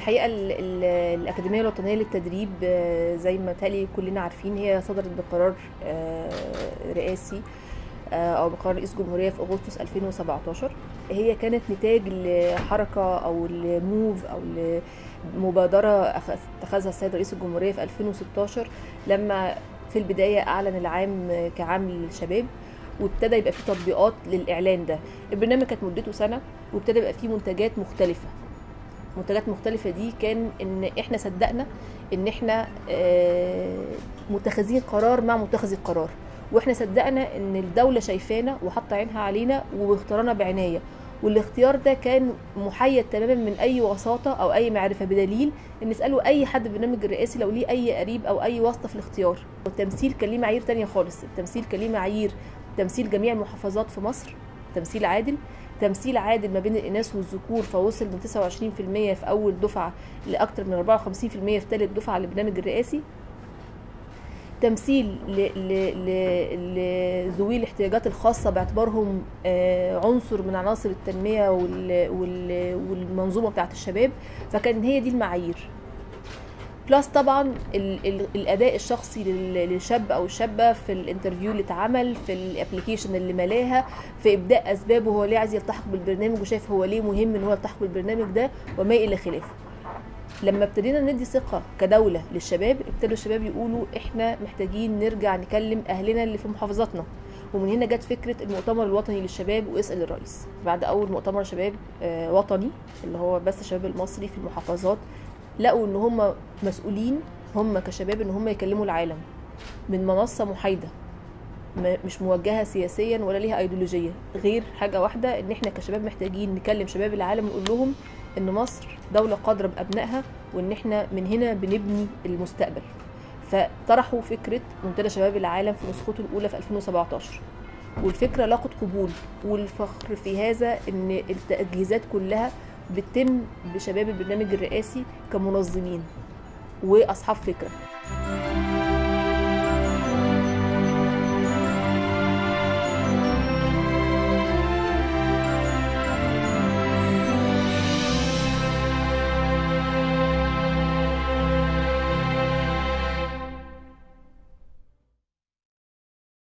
الحقيقه ال ال الاكاديميه الوطنيه للتدريب آه، زي ما تالي كلنا عارفين هي صدرت بقرار آه، رئاسي آه، او بقرار رئيس جمهوريه في اغسطس 2017 هي كانت نتاج لحركه او لموف او لمبادره أخ- اتخذها السيد رئيس الجمهوريه في 2016 لما في البدايه اعلن العام كعام للشباب وابتدى يبقى فيه تطبيقات للاعلان ده البرنامج كانت مدته سنه وابتدى يبقى فيه منتجات مختلفه منتجات مختلفة دي كان ان احنا صدقنا ان احنا آه، متخذين قرار مع متخذ القرار واحنا صدقنا ان الدولة شايفانا وحاطة عينها علينا واختارانا بعناية والاختيار ده كان محيد تماما من اي وساطة او اي معرفة بدليل ان اسألوا اي حد في البرنامج الرئاسي لو ليه اي قريب او اي واسطة في الاختيار والتمثيل كان ليه معايير تانية خالص التمثيل كان ليه معايير تمثيل جميع المحافظات في مصر تمثيل عادل تمثيل عادل ما بين الاناث والذكور فوصل من 29% في اول دفعه لاكثر من 54% في ثالث دفعه للبرنامج الرئاسي تمثيل ل- ل- ل- لذوي الاحتياجات الخاصة باعتبارهم آه، عنصر من عناصر التنمية وال- وال- والمنظومة بتاعت الشباب فكان هي دي المعايير بلس طبعا ال ال الاداء الشخصي لل- للشاب او الشابه في الانترفيو اللي اتعمل في الابلكيشن اللي ملاها في ابداء اسبابه هو ليه عايز يلتحق بالبرنامج وشايف هو ليه مهم ان هو يلتحق بالبرنامج ده وما الى خلافه لما ابتدينا ندي ثقة كدولة للشباب ابتدوا الشباب يقولوا احنا محتاجين نرجع نكلم اهلنا اللي في محافظاتنا ومن هنا جت فكرة المؤتمر الوطني للشباب واسأل الرئيس بعد أول مؤتمر شباب آه، وطني اللي هو بس الشباب المصري في المحافظات لقوا ان هم مسؤولين هم كشباب ان هم يكلموا العالم من منصة محايدة م- مش موجهة سياسيا ولا ليها ايديولوجية غير حاجة واحدة ان احنا كشباب محتاجين نكلم شباب العالم ونقول لهم ان مصر دولة قادرة بأبنائها وان احنا من هنا بنبني المستقبل فطرحوا فكرة منتدى شباب العالم في نسخته الأولى في 2017 والفكرة لاقت قبول والفخر في هذا ان التجهيزات كلها بتتم بشباب البرنامج الرئاسي كمنظمين واصحاب فكره